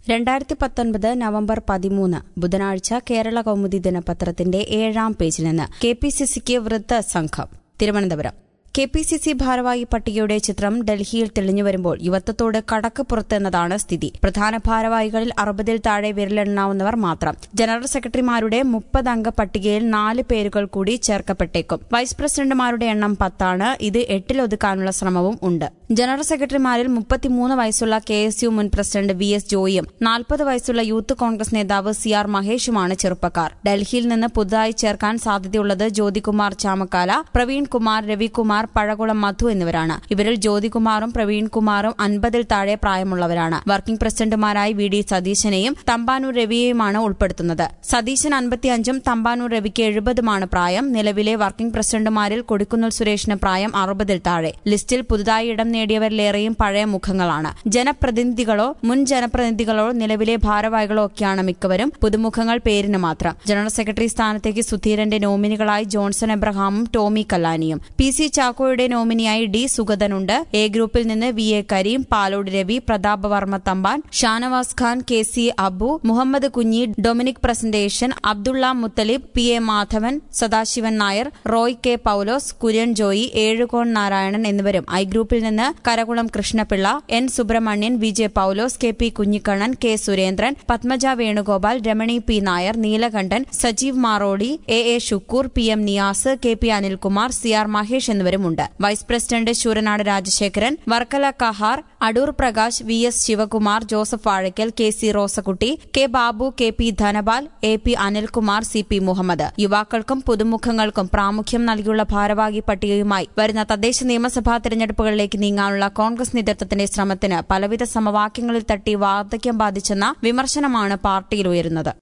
രണ്ടായിരത്തി പത്തൊൻപത് നവംബർ പതിമൂന്ന് ബുധനാഴ്ച കേരള കൗമുദി ദിനപത്രത്തിന്റെ ഏഴാം പേജിൽ നിന്ന് കെ പി സി സിക്ക് വൃദ്ധ സംഘം Thiruvananthapuram K P C C ഭാരവാഹി പട്ടികയുടെ ചിത്രം ഡൽഹിയിൽ തെളിഞ്ഞു വരുമ്പോൾ യുവത്വത്തോട് കടക്ക് പുറത്തെന്നതാണ് സ്ഥിതി പ്രധാന ഭാരവാഹികളിൽ അറുപതിൽ താഴെ വിരലെണ്ണാവുന്നവർ മാത്രം ജനറൽ സെക്രട്ടറിമാരുടെ മുപ്പത് അംഗ പട്ടികയിൽ നാല് പേരുകൾ കൂടി ചേർക്കപ്പെട്ടേക്കും വൈസ് പ്രസിഡന്റുമാരുടെ എണ്ണം പത്താണ് ഇത് എട്ടിലൊതുക്കാനുള്ള ശ്രമവും ഉണ്ട് ജനറൽ സെക്രട്ടറിമാരിൽ മുപ്പത്തിമൂന്ന് വയസ്സുള്ള കെ എസ് യു മുൻ പ്രസിഡന്റ് വി എസ് ജോയിയും നാൽപ്പത് വയസ്സുള്ള യൂത്ത് കോൺഗ്രസ് നേതാവ് സി ആർ മഹേഷുമാണ് ചെറുപ്പക്കാർ ഡൽഹിയിൽ നിന്ന് പുതുതായി ചേർക്കാൻ സാധ്യതയുള്ളത് ജ്യോതികുമാർ ചാമക്കാല പ്രവീൺ കുമാർ രവികുമാർ പഴകുളം മധു എന്നിവരാണ് ഇവരിൽ ജ്യോതികുമാറും പ്രവീൺ കുമാറും അൻപതിൽ താഴെ പ്രായമുള്ളവരാണ് വർക്കിംഗ് പ്രസിഡന്റുമാരായി വി ഡി സതീശനെയും തമ്പാനൂർ രവിയെയുമാണ് ഉൾപ്പെടുത്തുന്നത് സതീശൻ അൻപത്തിയഞ്ചും തമ്പാനൂർ രവിക്ക് എഴുപതുമാണ് പ്രായം നിലവിലെ വർക്കിംഗ് പ്രസിഡന്റുമാരിൽ കൊടിക്കുന്നിൽ സുരേഷിന് പ്രായം അറുപതിൽ താഴെ ലിസ്റ്റിൽ പുതുതായി ഇടം നേടിയവരിലേറെയും പഴയ മുഖങ്ങളാണ് ജനപ്രതിനിധികളോ മുൻ ജനപ്രതിനിധികളോ നിലവിലെ ഭാരവാഹികളോ ഒക്കെയാണ് മിക്കവരും പുതുമുഖങ്ങൾ പേരിന് മാത്രം ജനറൽ സെക്രട്ടറി സ്ഥാനത്തേക്ക് സുധീരന്റെ നോമിനികളായി ജോൺസൺ എബ്രഹാമും ടോമി കല്ലാനിയും പി സി ചാക്കോയുടെ നോമിനിയായി ഡി സുഗതനുണ്ട് എ ഗ്രൂപ്പിൽ നിന്ന് V A Kareem Palode Ravi Prathapa Varma Thampan Shanavas Khan K C Abu Muhammad Kunhi Dominic Presentation Abdulla Muthalib P A Madhavan Sadasivan Nair Roy K Paulose Kurian Joy Ezhukone Narayanan എന്നിവരും ഐ ഗ്രൂപ്പിൽ നിന്ന് Karakulam Krishnapillai N Subrahmanian V J Paulose K P Kunhikannan K Surendran Padmaja Venugopal Ramani P Nair Neelakandan Sajeev Marody A A Shukkoor P M Niyas K P Anilkumar C R Mahesh എന്നിവരുമുണ്ട് vice president Sooranad Rajasekharan Varkala Kahar Adoor Prakash V S Sivakumar Joseph Vazhakkal K C Rosakutty K Babu K P Dhanapal A P Anilkumar C P Muhammad യുവാക്കൾക്കും പുതുമുഖങ്ങൾക്കും പ്രാമുഖ്യം നൽകിയുള്ള ഭാരവാഹി പട്ടികയുമായി വരുന്ന തദ്ദേശ നിയമസഭാ തെരഞ്ഞെടുപ്പുകളിലേക്ക് നീങ്ങാനുള്ള കോൺഗ്രസ് നേതൃത്വത്തിന്റെ ശ്രമത്തിന് പലവിധ സമവാക്യങ്ങളിൽ തട്ടി വാർദ്ധക്യം ബാധിച്ചെന്ന വിമർശനമാണ് പാർട്ടിയിൽ ഉയരുന്നത്